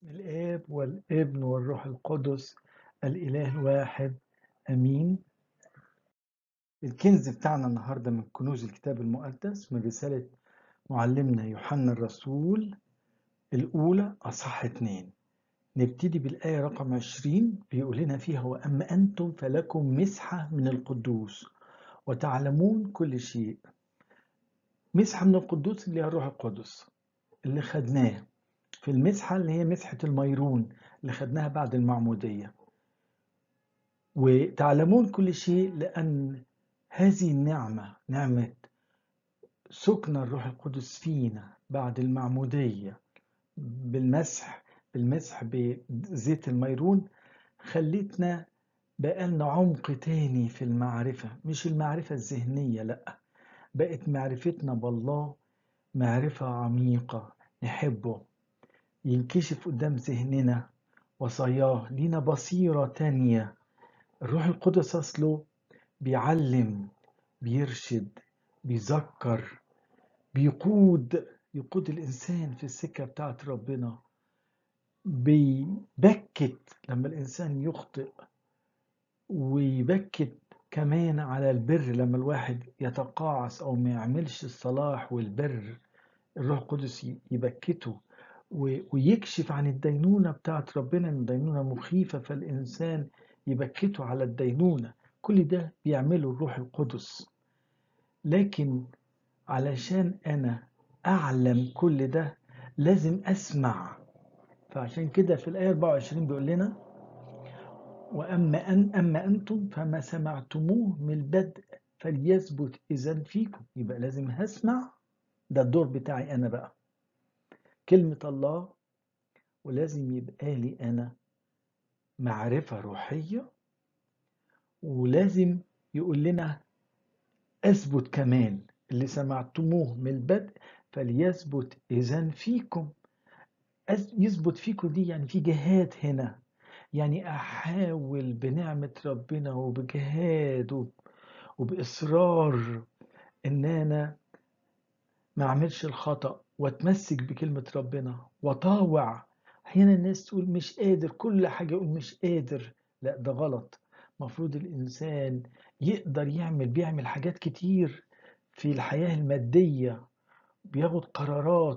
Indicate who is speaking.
Speaker 1: الآب والابن والروح القدس الإله الواحد أمين الكنز بتاعنا النهاردة من كنوز الكتاب المقدس من رسالة معلمنا يوحنا الرسول الأولى أصح اتنين نبتدي بالآية رقم عشرين بيقول لنا فيها وأما أنتم فلكم مسحة من القدوس وتعلمون كل شيء مسحة من القدوس اللي هي الروح القدس اللي خدناه في المسحة اللي هي مسحة الميرون اللي خدناها بعد المعمودية وتعلمون كل شيء لأن هذه النعمة نعمة سكن الروح القدس فينا بعد المعمودية بالمسح بالمسح بزيت الميرون خلتنا بقالنا عمق تاني في المعرفة مش المعرفة الذهنية لأ بقت معرفتنا بالله معرفة عميقة نحبه ينكشف قدام ذهننا وصاياه لينا بصيرة تانية الروح القدس أصله بيعلم بيرشد بيذكر بيقود يقود الإنسان في السكة بتاعت ربنا بيبكت لما الإنسان يخطئ ويبكت كمان على البر لما الواحد يتقاعس أو ما يعملش الصلاح والبر الروح القدس يبكته ويكشف عن الدينونة بتاعت ربنا إن الدينونة مخيفة فالإنسان يبكته على الدينونة كل ده بيعمله الروح القدس لكن علشان أنا أعلم كل ده لازم أسمع فعشان كده في الآية 24 بيقول لنا وأما أن أما أنتم فما سمعتموه من البدء فليثبت إذا فيكم يبقى لازم هسمع ده الدور بتاعي أنا بقى كلمة الله ولازم يبقى لي أنا معرفة روحية ولازم يقول لنا أثبت كمان اللي سمعتموه من البدء فليثبت إذا فيكم يثبت فيكم دي يعني في جهاد هنا يعني أحاول بنعمة ربنا وبجهاد وبإصرار إن أنا ما أعملش الخطأ واتمسك بكلمة ربنا وطاوع أحيانا الناس تقول مش قادر كل حاجة يقول مش قادر لا ده غلط مفروض الإنسان يقدر يعمل بيعمل حاجات كتير في الحياة المادية بياخد قرارات